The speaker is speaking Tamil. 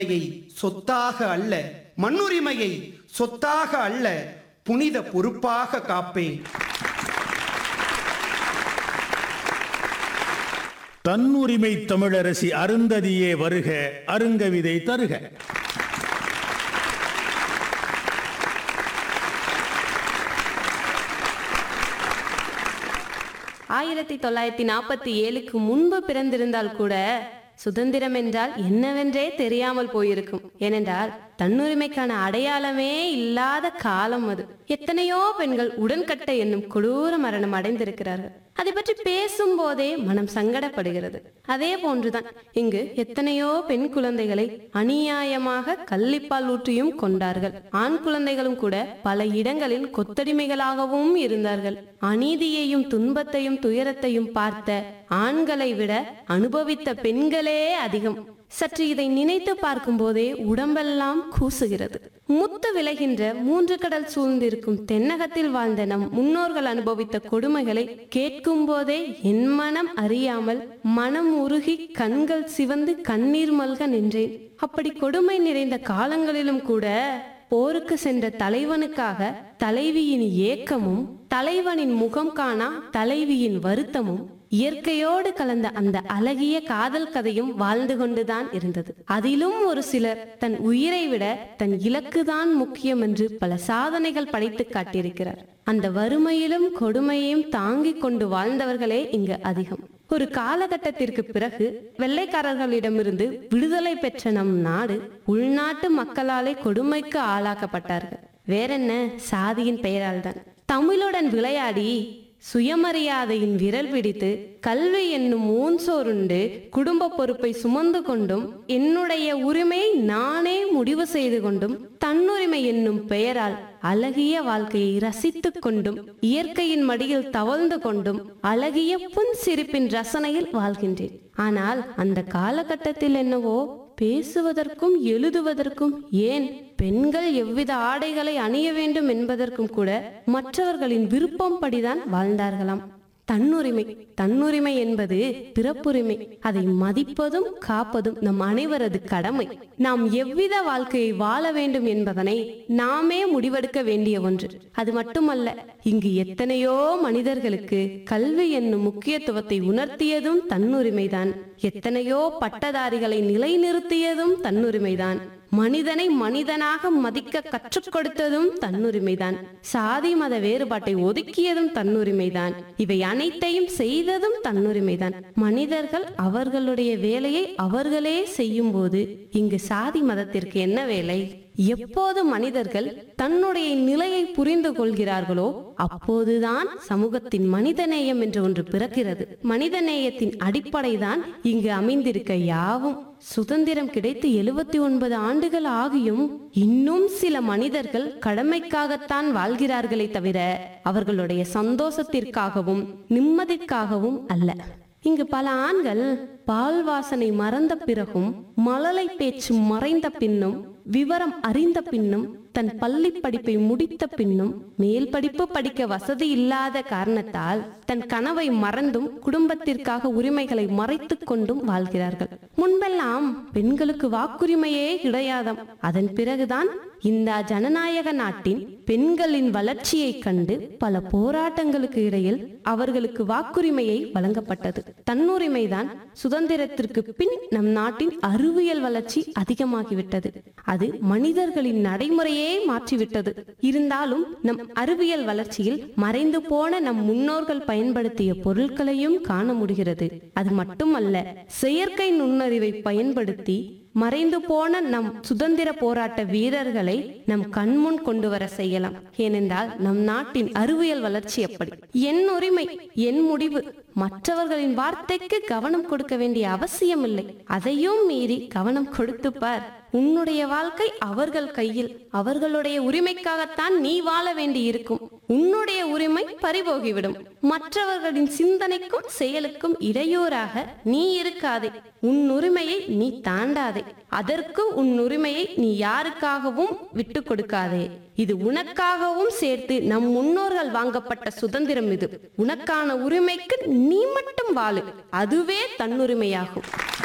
உரிமையை சொத்தாக அல்ல மண்ணுரிமையை சொத்தாக அல்ல புனித பொறுப்பாக காப்பேன் தன்னுரிமை தமிழரசி அருந்ததியே வருக அருங்கவிதை தருக ஆயிரத்தி தொள்ளாயிரத்தி நாற்பத்தி ஏழுக்கு முன்பு பிறந்திருந்தால் கூட சுதந்திரம் என்றால் என்னவென்றே தெரியாமல் போயிருக்கும் ஏனென்றால் தன்னுரிமைக்கான அடையாளமே இல்லாத காலம் அது எத்தனையோ பெண்கள் உடன்கட்டை என்னும் கொடூர மரணம் அடைந்திருக்கிறார்கள் அதை பற்றி பேசும் போதே மனம் சங்கடப்படுகிறது அதே போன்றுதான் இங்கு எத்தனையோ பெண் குழந்தைகளை அநியாயமாக கள்ளிப்பால் ஊற்றியும் கொண்டார்கள் ஆண் குழந்தைகளும் கூட பல இடங்களில் கொத்தடிமைகளாகவும் இருந்தார்கள் அநீதியையும் துன்பத்தையும் துயரத்தையும் பார்த்த ஆண்களை விட அனுபவித்த பெண்களே அதிகம் சற்று இதை நினைத்து பார்க்கும் போதே உடம்பெல்லாம் கூசுகிறது முத்து விளைகின்ற மூன்று கடல் சூழ்ந்திருக்கும் தென்னகத்தில் வாழ்ந்த நம் முன்னோர்கள் அனுபவித்த கொடுமைகளை கேட்கும் போதே என் மனம் அறியாமல் மனம் உருகி கண்கள் சிவந்து கண்ணீர் மல்க நின்றேன் அப்படி கொடுமை நிறைந்த காலங்களிலும் கூட போருக்கு சென்ற தலைவனுக்காக தலைவியின் ஏக்கமும் தலைவனின் முகம் காணா தலைவியின் வருத்தமும் இயற்கையோடு கலந்த அந்த அழகிய காதல் கதையும் வாழ்ந்து கொண்டுதான் இருந்தது அதிலும் ஒரு சிலர் தன் உயிரை விட தன் இலக்குதான் முக்கியம் என்று பல சாதனைகள் படைத்து காட்டியிருக்கிறார் அந்த வறுமையிலும் கொடுமையையும் தாங்கிக் கொண்டு வாழ்ந்தவர்களே இங்கு அதிகம் ஒரு காலகட்டத்திற்கு பிறகு வெள்ளைக்காரர்களிடமிருந்து விடுதலை பெற்ற நம் நாடு உள்நாட்டு மக்களாலே கொடுமைக்கு ஆளாக்கப்பட்டார்கள் வேறென்ன சாதியின் பெயரால் தான் தமிழுடன் விளையாடி சுயமரியாதையின் விரல் பிடித்து கல்வி என்னும் ஊன்சோருண்டு குடும்ப பொறுப்பை சுமந்து கொண்டும் என்னுடைய உரிமையை நானே முடிவு செய்து கொண்டும் தன்னுரிமை என்னும் பெயரால் அழகிய வாழ்க்கையை ரசித்துக் கொண்டும் இயற்கையின் மடியில் தவழ்ந்து கொண்டும் அழகிய புன் சிரிப்பின் ரசனையில் வாழ்கின்றேன் ஆனால் அந்த காலகட்டத்தில் என்னவோ பேசுவதற்கும் எழுதுவதற்கும் ஏன் பெண்கள் எவ்வித ஆடைகளை அணிய வேண்டும் என்பதற்கும் கூட மற்றவர்களின் விருப்பம் படிதான் வாழ்ந்தார்களாம் தன்னுரிமை தன்னுரிமை என்பது பிறப்புரிமை அதை மதிப்பதும் காப்பதும் நம் அனைவரது கடமை நாம் எவ்வித வாழ்க்கையை வாழ வேண்டும் என்பதனை நாமே முடிவெடுக்க வேண்டிய ஒன்று அது மட்டுமல்ல இங்கு எத்தனையோ மனிதர்களுக்கு கல்வி என்னும் முக்கியத்துவத்தை உணர்த்தியதும் தன்னுரிமைதான் எத்தனையோ பட்டதாரிகளை நிலைநிறுத்தியதும் தன்னுரிமைதான் மனிதனை மனிதனாக மதிக்க கற்றுக் கொடுத்ததும் தன்னுரிமைதான் சாதி மத வேறுபாட்டை ஒதுக்கியதும் தன்னுரிமைதான் இவை அனைத்தையும் செய்ததும் தன்னுரிமைதான் மனிதர்கள் அவர்களுடைய வேலையை அவர்களே செய்யும் போது இங்கு சாதி மதத்திற்கு என்ன வேலை எப்போது மனிதர்கள் தன்னுடைய நிலையை புரிந்து கொள்கிறார்களோ அப்போதுதான் சமூகத்தின் மனிதநேயம் என்று ஒன்று பிறக்கிறது மனிதநேயத்தின் அடிப்படைதான் இங்கு அமைந்திருக்க யாவும் சுதந்திரம் கிடைத்து எழுபத்தி ஒன்பது ஆண்டுகள் ஆகியும் இன்னும் சில மனிதர்கள் கடமைக்காகத்தான் வாழ்கிறார்களே தவிர அவர்களுடைய சந்தோஷத்திற்காகவும் நிம்மதிக்காகவும் அல்ல இங்கு பல ஆண்கள் பால் வாசனை மறந்த பிறகும் மழலை பேச்சு மறைந்த பின்னும் விவரம் அறிந்த பின்னும் தன் பள்ளி படிப்பை முடித்த பின்னும் மேல் படிப்பு படிக்க வசதி இல்லாத காரணத்தால் தன் கனவை மறந்தும் குடும்பத்திற்காக உரிமைகளை மறைத்துக் கொண்டும் வாழ்கிறார்கள் முன்பெல்லாம் பெண்களுக்கு வாக்குரிமையே கிடையாதாம் அதன் பிறகுதான் இந்த ஜனநாயக நாட்டின் பெண்களின் வளர்ச்சியை கண்டு பல போராட்டங்களுக்கு இடையில் அவர்களுக்கு வாக்குரிமையை வழங்கப்பட்டது தன்னுரிமைதான் சுதந்திரத்திற்கு பின் நம் நாட்டின் அறிவியல் வளர்ச்சி அதிகமாகிவிட்டது அது மனிதர்களின் நடைமுறையே மாற்றிவிட்டது இருந்தாலும் நம் அறிவியல் வளர்ச்சியில் மறைந்து போன நம் முன்னோர்கள் பயன்படுத்திய பொருட்களையும் காண முடிகிறது அது மட்டுமல்ல செயற்கை நுண்ணறிவை பயன்படுத்தி மறைந்து போன நம் சுதந்திர போராட்ட வீரர்களை நம் கண்முன் கொண்டு வர செய்யலாம் ஏனென்றால் நம் நாட்டின் அறிவியல் வளர்ச்சி எப்படி என் உரிமை என் முடிவு மற்றவர்களின் வார்த்தைக்கு கவனம் கொடுக்க வேண்டிய அவசியம் இல்லை அதையும் மீறி கவனம் கொடுத்து பார் உன்னுடைய வாழ்க்கை அவர்கள் கையில் அவர்களுடைய உரிமைக்காகத்தான் நீ வாழ வேண்டி இருக்கும் உன்னுடைய உரிமை பறிபோகிவிடும் மற்றவர்களின் சிந்தனைக்கும் செயலுக்கும் இடையூறாக நீ இருக்காதே உன் உரிமையை நீ தாண்டாதே அதற்கு உன் உரிமையை நீ யாருக்காகவும் விட்டு கொடுக்காதே இது உனக்காகவும் சேர்த்து நம் முன்னோர்கள் வாங்கப்பட்ட சுதந்திரம் இது உனக்கான உரிமைக்கு நீ மட்டும் வாழு அதுவே தன்னுரிமையாகும்